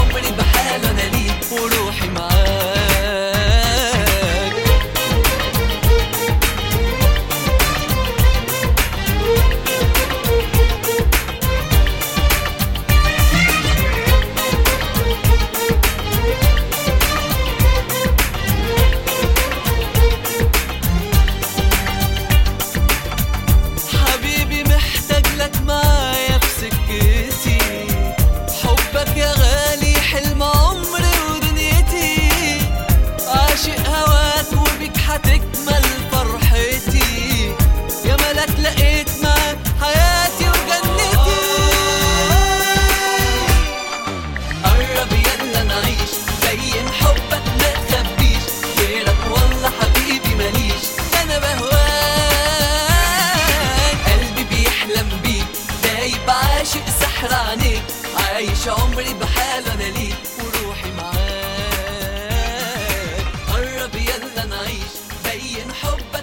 عمري بحاله انا ليك وروحي معاك حبيبي محتاج لك معايا في سكتي حبك يا غالي حلم عمري ودنيتي عاشق هواك وبيك هتكمل فرحتي يا ملك لقيت معاك حياتي وجنتي قرب يلا نعيش بين حبك ما تخبيش غيرك والله حبيبي ماليش انا بهواك قلبي بيحلم بيك دايب عاشق سحر عينيك عايش عمري بحاله انا ليك وروحي معاك قرب يلا نعيش بين حبك